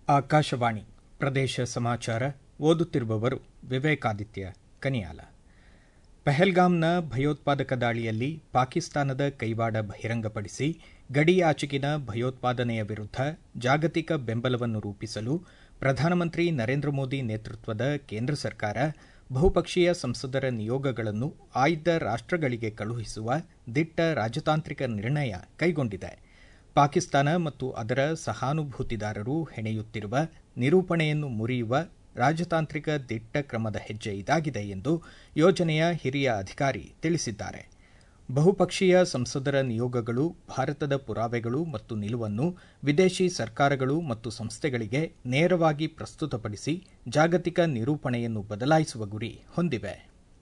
ಆಕಾಶವಾಣಿ ಪ್ರದೇಶ ಸಮಾಚಾರ ಓದುತ್ತಿರುವವರು ವಿವೇಕಾದಿತ್ಯ ಕನಿಯಾಲ ಪೆಹಲ್ಗಾಮ್ನ ಭಯೋತ್ಪಾದಕ ದಾಳಿಯಲ್ಲಿ ಪಾಕಿಸ್ತಾನದ ಕೈವಾಡ ಬಹಿರಂಗಪಡಿಸಿ ಗಡಿಯಾಚೆಗಿನ ಭಯೋತ್ಪಾದನೆಯ ವಿರುದ್ಧ ಜಾಗತಿಕ ಬೆಂಬಲವನ್ನು ರೂಪಿಸಲು ಪ್ರಧಾನಮಂತ್ರಿ ನರೇಂದ್ರ ಮೋದಿ ನೇತೃತ್ವದ ಕೇಂದ್ರ ಸರ್ಕಾರ ಬಹುಪಕ್ಷೀಯ ಸಂಸದರ ನಿಯೋಗಗಳನ್ನು ಆಯ್ದ ರಾಷ್ಟಗಳಿಗೆ ಕಳುಹಿಸುವ ದಿಟ್ಟ ರಾಜತಾಂತ್ರಿಕ ನಿರ್ಣಯ ಕೈಗೊಂಡಿದೆ ಪಾಕಿಸ್ತಾನ ಮತ್ತು ಅದರ ಸಹಾನುಭೂತಿದಾರರು ಹೆಣೆಯುತ್ತಿರುವ ನಿರೂಪಣೆಯನ್ನು ಮುರಿಯುವ ರಾಜತಾಂತ್ರಿಕ ದಿಟ್ಟ ಕ್ರಮದ ಹೆಜ್ಜೆ ಇದಾಗಿದೆ ಎಂದು ಯೋಜನೆಯ ಹಿರಿಯ ಅಧಿಕಾರಿ ತಿಳಿಸಿದ್ದಾರೆ ಬಹುಪಕ್ಷೀಯ ಸಂಸದರ ನಿಯೋಗಗಳು ಭಾರತದ ಪುರಾವೆಗಳು ಮತ್ತು ನಿಲುವನ್ನು ವಿದೇಶಿ ಸರ್ಕಾರಗಳು ಮತ್ತು ಸಂಸ್ಥೆಗಳಿಗೆ ನೇರವಾಗಿ ಪ್ರಸ್ತುತಪಡಿಸಿ ಜಾಗತಿಕ ನಿರೂಪಣೆಯನ್ನು ಬದಲಾಯಿಸುವ ಗುರಿ ಹೊಂದಿವೆ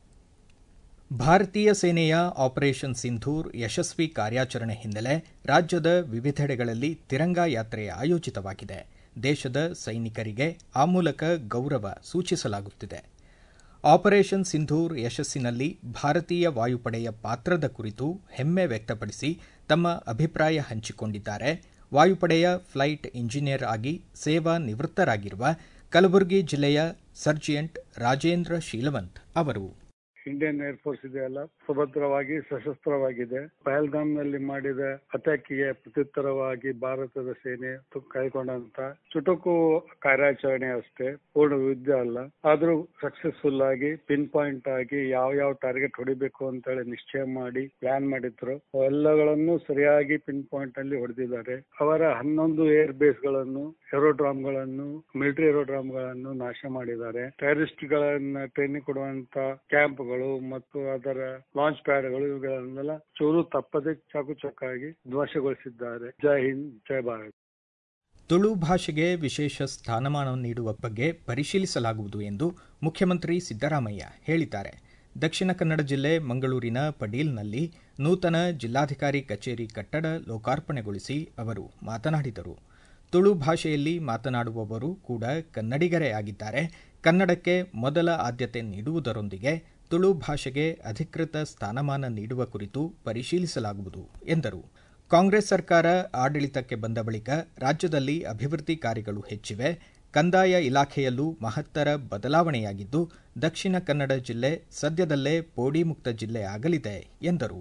ಭಾರತೀಯ ಸೇನೆಯ ಆಪರೇಷನ್ ಸಿಂಧೂರ್ ಯಶಸ್ವಿ ಕಾರ್ಯಾಚರಣೆ ಹಿನ್ನೆಲೆ ರಾಜ್ಯದ ವಿವಿಧೆಡೆಗಳಲ್ಲಿ ತಿರಂಗಾ ಯಾತ್ರೆ ಆಯೋಜಿತವಾಗಿದೆ ದೇಶದ ಸೈನಿಕರಿಗೆ ಆ ಮೂಲಕ ಗೌರವ ಸೂಚಿಸಲಾಗುತ್ತಿದೆ ಆಪರೇಷನ್ ಸಿಂಧೂರ್ ಯಶಸ್ಸಿನಲ್ಲಿ ಭಾರತೀಯ ವಾಯುಪಡೆಯ ಪಾತ್ರದ ಕುರಿತು ಹೆಮ್ಮೆ ವ್ಯಕ್ತಪಡಿಸಿ ತಮ್ಮ ಅಭಿಪ್ರಾಯ ಹಂಚಿಕೊಂಡಿದ್ದಾರೆ ವಾಯುಪಡೆಯ ಫ್ಲೈಟ್ ಇಂಜಿನಿಯರ್ ಆಗಿ ಸೇವಾ ನಿವೃತ್ತರಾಗಿರುವ ಕಲಬುರಗಿ ಜಿಲ್ಲೆಯ ಸರ್ಜಿಯಂಟ್ ರಾಜೇಂದ್ರ ಶೀಲವಂತ್ ಅವರು ಇಂಡಿಯನ್ ಏರ್ಫೋರ್ಸ್ ಇದೆಯಲ್ಲ ಸುಭದ್ರವಾಗಿ ಸಶಸ್ತ್ರವಾಗಿದೆ ಪಹಲ್ಗಾಮ್ ನಲ್ಲಿ ಮಾಡಿದ ಅಟ್ಯಾಕಿಗೆ ಪ್ರತ್ಯುತ್ತರವಾಗಿ ಭಾರತದ ಸೇನೆ ಕೈಗೊಂಡಂತ ಚುಟುಕು ಕಾರ್ಯಾಚರಣೆ ಅಷ್ಟೇ ಪೂರ್ಣ ಯುದ್ಧ ಅಲ್ಲ ಆದ್ರೂ ಸಕ್ಸಸ್ಫುಲ್ ಆಗಿ ಪಿನ್ ಪಾಯಿಂಟ್ ಆಗಿ ಯಾವ ಯಾವ ಟಾರ್ಗೆಟ್ ಹೊಡಿಬೇಕು ಅಂತ ಹೇಳಿ ನಿಶ್ಚಯ ಮಾಡಿ ಪ್ಲಾನ್ ಮಾಡಿದ್ರು ಅವೆಲ್ಲಗಳನ್ನು ಸರಿಯಾಗಿ ಪಿನ್ ಪಾಯಿಂಟ್ ಅಲ್ಲಿ ಹೊಡೆದಿದ್ದಾರೆ ಅವರ ಹನ್ನೊಂದು ಏರ್ ಬೇಸ್ ಗಳನ್ನು ಏರೋಡ್ರಾಮ್ ಗಳನ್ನು ಮಿಲಿಟರಿ ಏರೋಡ್ರಾಮ್ ಗಳನ್ನು ನಾಶ ಮಾಡಿದ್ದಾರೆ ಟೆರರಿಸ್ಟ್ ಗಳನ್ನ ಟ್ರೈನಿಂಗ್ ಕೊಡುವಂತ ಕ್ಯಾಂಪ್ ಮತ್ತು ಅದರ ಲಾಂಚ್ ಪ್ಯಾಡ್ಗಳು ಇವುಗಳನ್ನೆಲ್ಲ ಚೂರು ತಪ್ಪದೆ ಚಾಕುಚಕ್ಕಾಗಿ ಧ್ವಂಸಗೊಳಿಸಿದ್ದಾರೆ ಜೈ ಹಿಂದ್ ಜೈ ಭಾರತ್ ತುಳು ಭಾಷೆಗೆ ವಿಶೇಷ ಸ್ಥಾನಮಾನ ನೀಡುವ ಬಗ್ಗೆ ಪರಿಶೀಲಿಸಲಾಗುವುದು ಎಂದು ಮುಖ್ಯಮಂತ್ರಿ ಸಿದ್ದರಾಮಯ್ಯ ಹೇಳಿದ್ದಾರೆ ದಕ್ಷಿಣ ಕನ್ನಡ ಜಿಲ್ಲೆ ಮಂಗಳೂರಿನ ಪಡೀಲ್ನಲ್ಲಿ ನೂತನ ಜಿಲ್ಲಾಧಿಕಾರಿ ಕಚೇರಿ ಕಟ್ಟಡ ಲೋಕಾರ್ಪಣೆಗೊಳಿಸಿ ಅವರು ಮಾತನಾಡಿದರು ತುಳು ಭಾಷೆಯಲ್ಲಿ ಮಾತನಾಡುವವರು ಕೂಡ ಕನ್ನಡಿಗರೇ ಆಗಿದ್ದಾರೆ ಕನ್ನಡಕ್ಕೆ ಮೊದಲ ಆದ್ಯತೆ ನೀಡುವುದರೊಂದಿಗೆ ತುಳು ಭಾಷೆಗೆ ಅಧಿಕೃತ ಸ್ಥಾನಮಾನ ನೀಡುವ ಕುರಿತು ಪರಿಶೀಲಿಸಲಾಗುವುದು ಎಂದರು ಕಾಂಗ್ರೆಸ್ ಸರ್ಕಾರ ಆಡಳಿತಕ್ಕೆ ಬಂದ ಬಳಿಕ ರಾಜ್ಯದಲ್ಲಿ ಅಭಿವೃದ್ಧಿ ಕಾರ್ಯಗಳು ಹೆಚ್ಚಿವೆ ಕಂದಾಯ ಇಲಾಖೆಯಲ್ಲೂ ಮಹತ್ತರ ಬದಲಾವಣೆಯಾಗಿದ್ದು ದಕ್ಷಿಣ ಕನ್ನಡ ಜಿಲ್ಲೆ ಸದ್ಯದಲ್ಲೇ ಪೋಡಿ ಮುಕ್ತ ಜಿಲ್ಲೆ ಆಗಲಿದೆ ಎಂದರು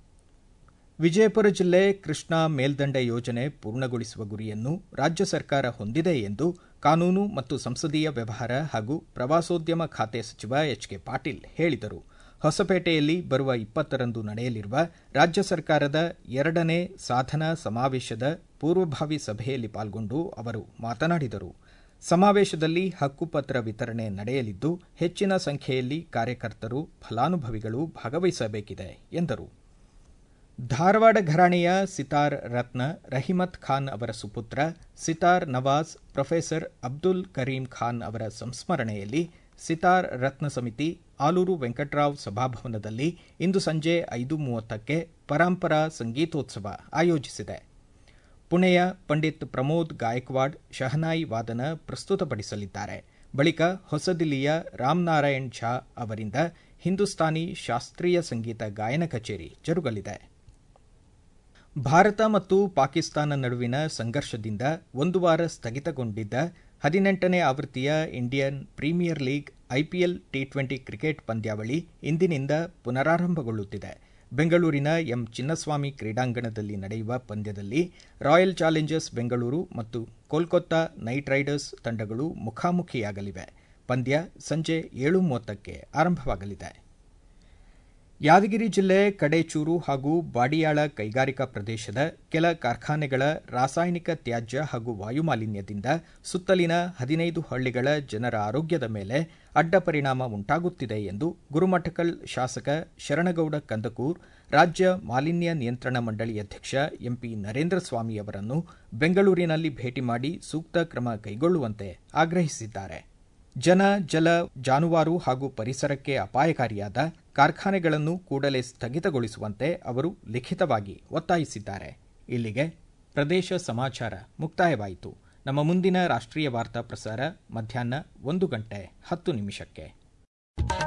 ವಿಜಯಪುರ ಜಿಲ್ಲೆ ಕೃಷ್ಣಾ ಮೇಲ್ದಂಡೆ ಯೋಜನೆ ಪೂರ್ಣಗೊಳಿಸುವ ಗುರಿಯನ್ನು ರಾಜ್ಯ ಸರ್ಕಾರ ಹೊಂದಿದೆ ಎಂದು ಕಾನೂನು ಮತ್ತು ಸಂಸದೀಯ ವ್ಯವಹಾರ ಹಾಗೂ ಪ್ರವಾಸೋದ್ಯಮ ಖಾತೆ ಸಚಿವ ಎಚ್ ಕೆ ಪಾಟೀಲ್ ಹೇಳಿದರು ಹೊಸಪೇಟೆಯಲ್ಲಿ ಬರುವ ಇಪ್ಪತ್ತರಂದು ನಡೆಯಲಿರುವ ರಾಜ್ಯ ಸರ್ಕಾರದ ಎರಡನೇ ಸಾಧನಾ ಸಮಾವೇಶದ ಪೂರ್ವಭಾವಿ ಸಭೆಯಲ್ಲಿ ಪಾಲ್ಗೊಂಡು ಅವರು ಮಾತನಾಡಿದರು ಸಮಾವೇಶದಲ್ಲಿ ಹಕ್ಕುಪತ್ರ ವಿತರಣೆ ನಡೆಯಲಿದ್ದು ಹೆಚ್ಚಿನ ಸಂಖ್ಯೆಯಲ್ಲಿ ಕಾರ್ಯಕರ್ತರು ಫಲಾನುಭವಿಗಳು ಭಾಗವಹಿಸಬೇಕಿದೆ ಎಂದರು ಧಾರವಾಡ ಘರಾಣೆಯ ಸಿತಾರ್ ರತ್ನ ರಹಿಮತ್ ಖಾನ್ ಅವರ ಸುಪುತ್ರ ಸಿತಾರ್ ನವಾಜ್ ಪ್ರೊಫೆಸರ್ ಅಬ್ದುಲ್ ಕರೀಂ ಖಾನ್ ಅವರ ಸಂಸ್ಮರಣೆಯಲ್ಲಿ ಸಿತಾರ್ ರತ್ನ ಸಮಿತಿ ಆಲೂರು ವೆಂಕಟರಾವ್ ಸಭಾಭವನದಲ್ಲಿ ಇಂದು ಸಂಜೆ ಐದು ಮೂವತ್ತಕ್ಕೆ ಪರಂಪರಾ ಸಂಗೀತೋತ್ಸವ ಆಯೋಜಿಸಿದೆ ಪುಣೆಯ ಪಂಡಿತ್ ಪ್ರಮೋದ್ ಗಾಯಕ್ವಾಡ್ ಶಹನಾಯಿ ವಾದನ ಪ್ರಸ್ತುತಪಡಿಸಲಿದ್ದಾರೆ ಬಳಿಕ ಹೊಸದಿಲ್ಲಿಯ ರಾಮನಾರಾಯಣ್ ಝಾ ಅವರಿಂದ ಹಿಂದೂಸ್ತಾನಿ ಶಾಸ್ತ್ರೀಯ ಸಂಗೀತ ಗಾಯನ ಕಚೇರಿ ಜರುಗಲಿದೆ ಭಾರತ ಮತ್ತು ಪಾಕಿಸ್ತಾನ ನಡುವಿನ ಸಂಘರ್ಷದಿಂದ ಒಂದು ವಾರ ಸ್ಥಗಿತಗೊಂಡಿದ್ದ ಹದಿನೆಂಟನೇ ಆವೃತ್ತಿಯ Indian Premier League IPL T twenty cricket ಪಂದ್ಯಾವಳಿ ಇಂದಿನಿಂದ ಪುನರಾರಂಭಗೊಳ್ಳುತ್ತಿದೆ ಬೆಂಗಳೂರಿನ ಎಂ ಚಿನ್ನಸ್ವಾಮಿ ಕ್ರೀಡಾಂಗಣದಲ್ಲಿ ನಡೆಯುವ ಪಂದ್ಯದಲ್ಲಿ ರಾಯಲ್ ಚಾಲೆಂಜರ್ಸ್ ಬೆಂಗಳೂರು ಮತ್ತು ಕೋಲ್ಕತ್ತಾ ನೈಟ್ ರೈಡರ್ಸ್ ತಂಡಗಳು ಮುಖಾಮುಖಿಯಾಗಲಿವೆ ಪಂದ್ಯ ಸಂಜೆ ಏಳು ಮೂವತ್ತಕ್ಕೆ ಆರಂಭವಾಗಲಿದೆ ಯಾದಗಿರಿ ಜಿಲ್ಲೆ ಕಡೇಚೂರು ಹಾಗೂ ಬಾಡಿಯಾಳ ಕೈಗಾರಿಕಾ ಪ್ರದೇಶದ ಕೆಲ ಕಾರ್ಖಾನೆಗಳ ರಾಸಾಯನಿಕ ತ್ಯಾಜ್ಯ ಹಾಗೂ ವಾಯುಮಾಲಿನ್ಯದಿಂದ ಸುತ್ತಲಿನ ಹದಿನೈದು ಹಳ್ಳಿಗಳ ಜನರ ಆರೋಗ್ಯದ ಮೇಲೆ ಅಡ್ಡ ಪರಿಣಾಮ ಉಂಟಾಗುತ್ತಿದೆ ಎಂದು ಗುರುಮಠಕಲ್ ಶಾಸಕ ಶರಣಗೌಡ ಕಂದಕೂರ್ ರಾಜ್ಯ ಮಾಲಿನ್ಯ ನಿಯಂತ್ರಣ ಮಂಡಳಿ ಅಧ್ಯಕ್ಷ ಎಂಪಿ ನರೇಂದ್ರ ಸ್ವಾಮಿ ಅವರನ್ನು ಬೆಂಗಳೂರಿನಲ್ಲಿ ಭೇಟಿ ಮಾಡಿ ಸೂಕ್ತ ಕ್ರಮ ಕೈಗೊಳ್ಳುವಂತೆ ಆಗ್ರಹಿಸಿದ್ದಾರೆ ಜನ ಜಲ ಜಾನುವಾರು ಹಾಗೂ ಪರಿಸರಕ್ಕೆ ಅಪಾಯಕಾರಿಯಾದ ಕಾರ್ಖಾನೆಗಳನ್ನು ಕೂಡಲೇ ಸ್ಥಗಿತಗೊಳಿಸುವಂತೆ ಅವರು ಲಿಖಿತವಾಗಿ ಒತ್ತಾಯಿಸಿದ್ದಾರೆ ಇಲ್ಲಿಗೆ ಪ್ರದೇಶ ಸಮಾಚಾರ ಮುಕ್ತಾಯವಾಯಿತು ನಮ್ಮ ಮುಂದಿನ ರಾಷ್ಟ್ರೀಯ ವಾರ್ತಾ ಪ್ರಸಾರ ಮಧ್ಯಾಹ್ನ ಒಂದು ಗಂಟೆ ಹತ್ತು ನಿಮಿಷಕ್ಕೆ